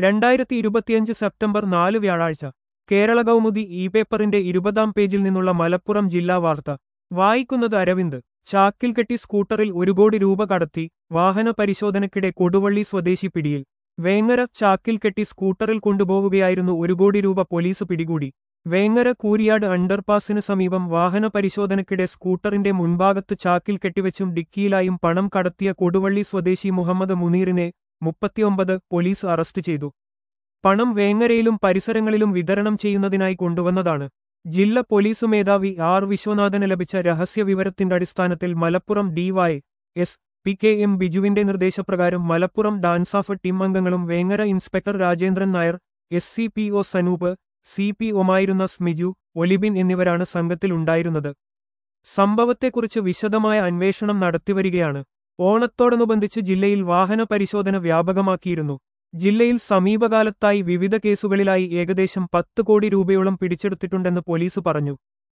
രണ്ടായിരത്തി ഇരുപത്തിയഞ്ച് സെപ്റ്റംബർ നാല് വ്യാഴാഴ്ച കേരള കൗമുദി ഇ പേപ്പറിന്റെ ഇരുപതാം പേജിൽ നിന്നുള്ള മലപ്പുറം ജില്ലാ വാർത്ത വായിക്കുന്നത് അരവിന്ദ് ചാക്കിൽ കെട്ടി സ്കൂട്ടറിൽ ഒരു കോടി രൂപ കടത്തി വാഹന പരിശോധനയ്ക്കിടെ കൊടുവള്ളി സ്വദേശി പിടിയിൽ വേങ്ങര ചാക്കിൽ കെട്ടി സ്കൂട്ടറിൽ കൊണ്ടുപോവുകയായിരുന്നു ഒരു കോടി രൂപ പോലീസ് പിടികൂടി വേങ്ങര കൂരിയാട് അണ്ടർപാസിന് സമീപം വാഹന പരിശോധനയ്ക്കിടെ സ്കൂട്ടറിന്റെ മുൻഭാഗത്ത് ചാക്കിൽ കെട്ടിവെച്ചും ഡിക്കിയിലായും പണം കടത്തിയ കൊടുവള്ളി സ്വദേശി മുഹമ്മദ് മുനീറിനെ മുപ്പത്തിയൊമ്പത് പോലീസ് അറസ്റ്റ് ചെയ്തു പണം വേങ്ങരയിലും പരിസരങ്ങളിലും വിതരണം ചെയ്യുന്നതിനായി കൊണ്ടുവന്നതാണ് ജില്ല പോലീസ് മേധാവി ആർ വിശ്വനാഥന് ലഭിച്ച രഹസ്യവിവരത്തിന്റെ അടിസ്ഥാനത്തിൽ Malappuram DY S P K M ബിജുവിന്റെ നിർദ്ദേശപ്രകാരം മലപ്പുറം ഡാൻസാഫ് ടീം അംഗങ്ങളും Vengara inspector Rajendran Nair S C P O Sanoop C P ഒമായിരുന്ന സ്മിജു ഒലിബിൻ എന്നിവരാണ് സംഘത്തിലുണ്ടായിരുന്നത് സംഭവത്തെക്കുറിച്ച് വിശദമായ അന്വേഷണം നടത്തിവരികയാണ് ഓണത്തോടനുബന്ധിച്ച് ജില്ലയിൽ വാഹന പരിശോധന വ്യാപകമാക്കിയിരുന്നു ജില്ലയിൽ സമീപകാലത്തായി വിവിധ കേസുകളിലായി ഏകദേശം പത്ത് കോടി രൂപയോളം പിടിച്ചെടുത്തിട്ടുണ്ടെന്ന് പോലീസ് പറഞ്ഞു